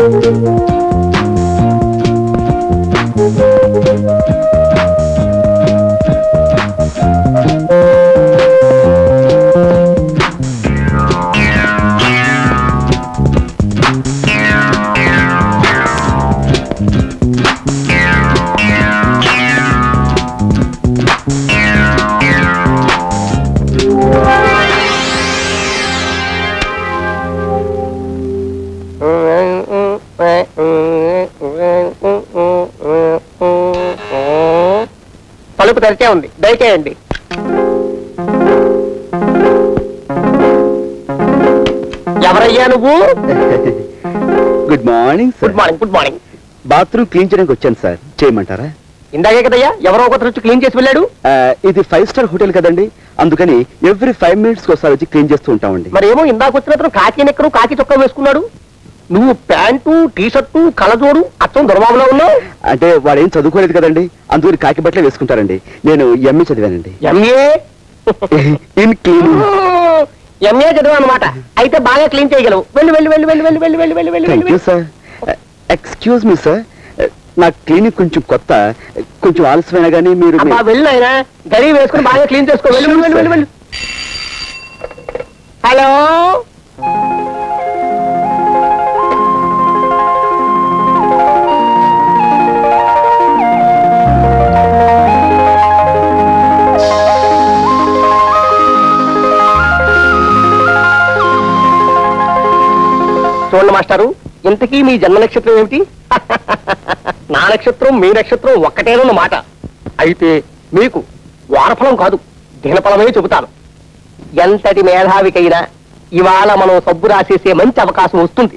తలుపు తెరిచే ఉంది దయచేయండి ఎవరయ్యా నువ్వు good morning good morning good morning bathroom clean చేయడానికి వచ్చాను సార్ చేయమంటారా ఇందాకే కదయ్యా ఎవరో ఒకరు వచ్చి క్లీన్ చేసి వెళ్ళాడు ఆ, ఇది ఫైవ్ స్టార్ హోటల్ కదండి అందుకని ఎవ్రీ ఫైవ్ మినిట్స్ ఒకసారి వచ్చి క్లీన్ చేస్తూ ఉంటామండి మరి ఏమో ఇందాక వచ్చిన అతను కాకి నెక్కరు కాకి చొక్కా వేసుకున్నాడు నువ్వు ప్యాంటు టీ షర్టు కళ్ళజోడు అచ్చం దొరబాబులో ఉన్నావు అంటే వాడు ఏం చదువుకోలేదు కదండి అందుకని కాకి బట్టలే వేసుకుంటారండి నేను ఎంఏ చదివానండి ఎంఏ ఇన్ క్లీనింగ్ ఎంఏ చదివా అనమాట అయితే బాగా క్లీన్ చేయగలవు వెళ్ళి వెళ్ళి వెళ్ళి వెళ్ళి వెళ్ళి వెళ్ళి వెళ్ళి వెళ్ళి వెళ్ళి థ్యాంక్ యూ వెళ్ళి సార్ ఎక్స్క్యూజ్ మీ సార్ నా క్లినిక్ కొంచెం కొత్త కొంచెం ఆలస్యమైనా కానీ మీరు మీ- అబ్బా వెళ్ళు ఆయన గడి వేసుకుని బాగా క్లీన్ చేసుకో వెళ్ళి వెళ్ళి వెళ్ళి వెళ్ళి హలో చూడండి మాస్టారు ఇంతకీ మీ జన్మ నక్షత్రం ఏమిటి నా నక్షత్రం మీ నక్షత్రం ఒక్కటేనన్న మాట అయితే మీకు వారఫలం కాదు దినఫలమే చెబుతాను ఎంతటి మేధావికైనా ఇవాళ మనం సబ్బు రాసేసే మంచి అవకాశం వస్తుంది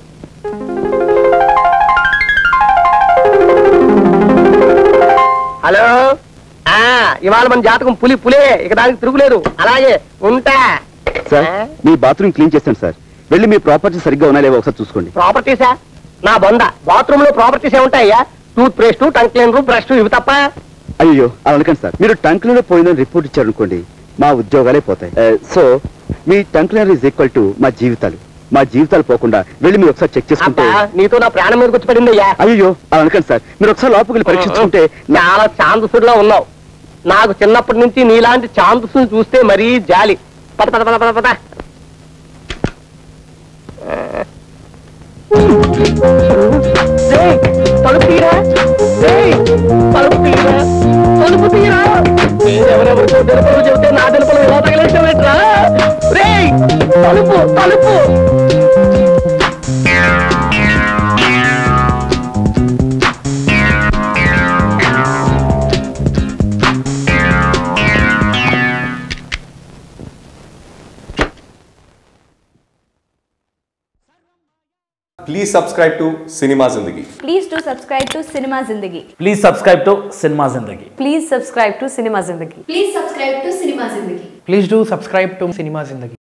హలో ఆ ఇవాళ మన జాతకం పులి పులే ఇక దానికి తిరుగులేదు అలాగే ఉంటా సార్ మీ బాత్రూమ్ క్లీన్ చేస్తాను సార్ వెళ్ళి మీ ప్రాపర్టీ సరిగ్గా ఉన్నా లేవో ఒకసారి చూసుకోండి ప్రాపర్టీసా నా బొంద బాత్రూమ్ లో ప్రాపర్టీస్ ఏముంటాయ్యా tooth paste tongue cleaner brush ఇవి తప్ప అయ్యో అలా అనకండి సార్ మీరు టంక్లో పోయిందని రిపోర్ట్ ఇచ్చారనుకోండి మా ఉద్యోగాలే పోతాయి సో మీ టంక్లర్ ఈజ్ ఈక్వల్ టు మా జీవితాలు మా జీవితాలు పోకుండా వెళ్ళి మీరు ఒకసారి చెక్ చేసుకుంటే అబ్బా నీతో నా ప్రాణం మీదకి వచ్చి పడింది అయ్యా అయ్యో అలా అనకండి సార్ మీరు ఒకసారి లోపలికి వెళ్ళి పరీక్షించుకుంటే నా- చాలా ఛాందసుడిలో ఉన్నావు నాకు చిన్నప్పటి నుంచి నీలాంటి ఛాందసుని చూస్తే మరీ జాలి పద పద పద పద పద ఏయ్, తలుపు తీరా ఏయ్, తలుపు తీరా తలుపు తీరా ఎవరెవరికో తెలుపులు చెబితే నా తెలుపులు ఎలా తగిలేసావేట్రా రేయ్ తలుపు తలుపు Please subscribe to Cinema Zindagi. Please do subscribe to Cinema Zindagi. Please subscribe to cinema Zindagi Please subscribe to Cinema Zindagi. Please subscribe to Cinema Zindagi. Please do subscribe to Cinema Zindagi.